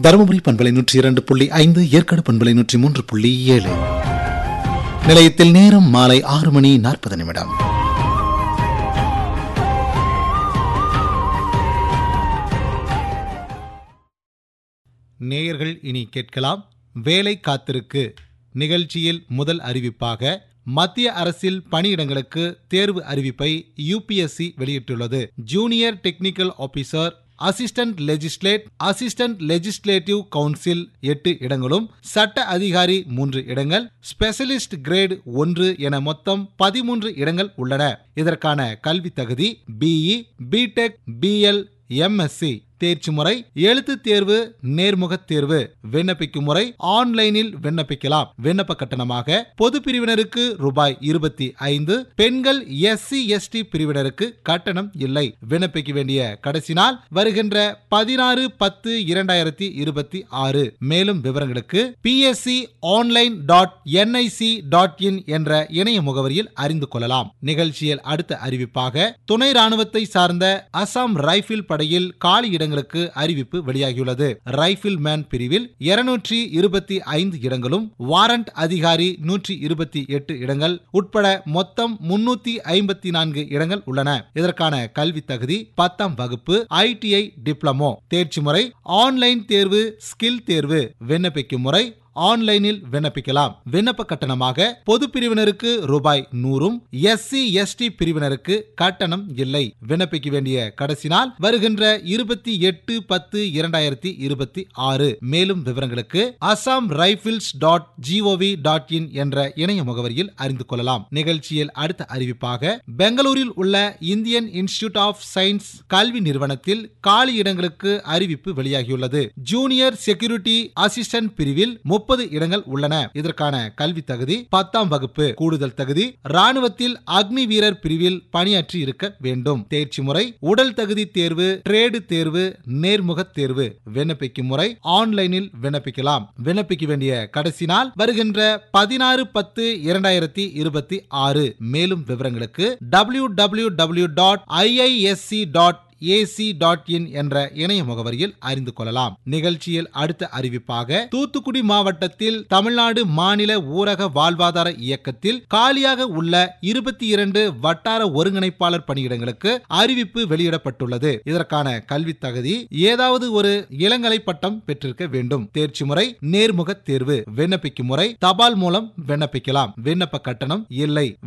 தருமபுரி பண்பலை நூற்றி இரண்டு புள்ளி ஐந்து ஏற்காடு பண்பலை நூற்றி மூன்று புள்ளி ஏழு நிலையத்தில் நேரம் மாலை ஆறு மணி நாற்பது நிமிடம் நேயர்கள் இனி கேட்கலாம் வேலை காத்திருக்கு நிகழ்ச்சியில் முதல் அறிவிப்பாக மத்திய அரசில் பணியிடங்களுக்கு தேர்வு அறிவிப்பை யுபிஎஸ்சி வெளியிட்டுள்ளது junior technical officer assistant legislate assistant legislative council எட்டு இடங்களும் சட்ட அதிகாரி மூன்று இடங்கள் ஸ்பெஷலிஸ்ட் கிரேட் ஒன்று என மொத்தம் பதிமூன்று இடங்கள் உள்ளன இதற்கான கல்வி தகுதி பிஇ பிடெக் பிஎல் எம்எஸ்சி தேர்ச்சி முறை எழுத்து தேர்வு நேர்முக தேர்வு விண்ணப்பிக்கும் முறை ஆன்லைனில் விண்ணப்பிக்கலாம் விண்ணப்ப கட்டணமாக பொது பிரிவினருக்கு ரூபாய் இருபத்தி ஐந்து பெண்கள் எஸ்சி எஸ்டி பிரிவினருக்கு கட்டணம் இல்லை விண்ணப்பிக்க வேண்டிய கடைசி நாள் வருகின்ற பதினாறு பத்து இரண்டாயிரத்தி இருபத்தி ஆறு மேலும் விவரங்களுக்கு PSC online dot NIC dot in என்ற இணைய முகவரியில் அறிந்து கொள்ளலாம் நிகழ்ச்சியில் அடுத்த அறிவிப்பாக துணை ராணுவத்தை சார்ந்த அசாம் ரைபிள் படையில் காலி இடங்களுக்கு அறிவிப்பு வெளியாகியுள்ளது ரைபிள் மேன் பிரிவில் இருநூற்றி இருபத்தி ஐந்து இடங்களும் வாரண்ட் அதிகாரி நூற்றி இருபத்தி எட்டு இடங்கள் உட்பட மொத்தம் முன்னூத்தி ஐம்பத்தி நான்கு இடங்கள் உள்ளன இதற்கான கல்வி தகுதி பத்தாம் வகுப்பு ஐடிஐ டிப்ளமோ தேர்ச்சி முறை ஆன்லைன் தேர்வு ஸ்கில் தேர்வு விண்ணப்பிக்கும் முறை ஆன்லைனில் விண்ணப்பிக்கலாம் விண்ணப்ப கட்டணமாக பொது பிரிவினருக்கு ரூபாய் நூறும் எஸ்சி எஸ்டி பிரிவினருக்கு கட்டணம் இல்லை விண்ணப்பிக்க வேண்டிய கடைசி நாள் வருகின்ற இருபத்தி எட்டு பத்து இரண்டாயிரத்தி இருபத்தி ஆறு மேலும் விவரங்களுக்கு Assam rifles dot GOV dot in என்ற இணைய முகவரியில் அறிந்து கொள்ளலாம் நிகழ்ச்சியில் அடுத்த அறிவிப்பாக பெங்களூரில் உள்ள இந்தியன் இன்ஸ்டிடியூட் ஆஃப் சயின்ஸ் கல்வி நிறுவனத்தில் காலி இடங்களுக்கு அறிவிப்பு வெளியாகியுள்ளது ஜூனியர் செக்யூரிட்டி அசிஸ்டன்ட் பிரிவில் முப்பது இடங்கள் உள்ளன இதற்கான கல்வி தகுதி பத்தாம் வகுப்பு கூடுதல் தகுதி ராணுவத்தில் அக்னி வீரர் பிரிவில் பணியாற்றி இருக்க வேண்டும் தேர்ச்சி முறை உடல் தகுதி தேர்வு ட்ரேடு தேர்வு நேர்முக தேர்வு விண்ணப்பிக்கும் முறை ஆன்லைனில் விண்ணப்பிக்கலாம் விண்ணப்பிக்க வேண்டிய கடைசி நாள் வருகின்ற பதினாறு பத்து இரண்டாயிரத்தி இருபத்தி ஆறு மேலும் விவரங்களுக்கு W W W dot IISC dot AC dot in என்ற இணைய முகவரியில் அறிந்து கொள்ளலாம் நிகழ்ச்சியில் அடுத்த அறிவிப்பாக தூத்துக்குடி மாவட்டத்தில் தமிழ்நாடு மாநில ஊரக வாழ்வாதார இயக்கத்தில் காலியாக உள்ள இருபத்தி இரண்டு வட்டார ஒருங்கிணைப்பாளர் பணியிடங்களுக்கு அறிவிப்பு வெளியிடப்பட்டுள்ளது இதற்கான கல்வி தகுதி ஏதாவது ஒரு இளங்கலை பட்டம் பெற்றிருக்க வேண்டும் தேர்ச்சி முறை நேர்முக தேர்வு விண்ணப்பிக்கும் முறை தபால் மூலம் விண்ணப்பிக்கலாம் விண்ணப்ப கட்டணம் இல்லை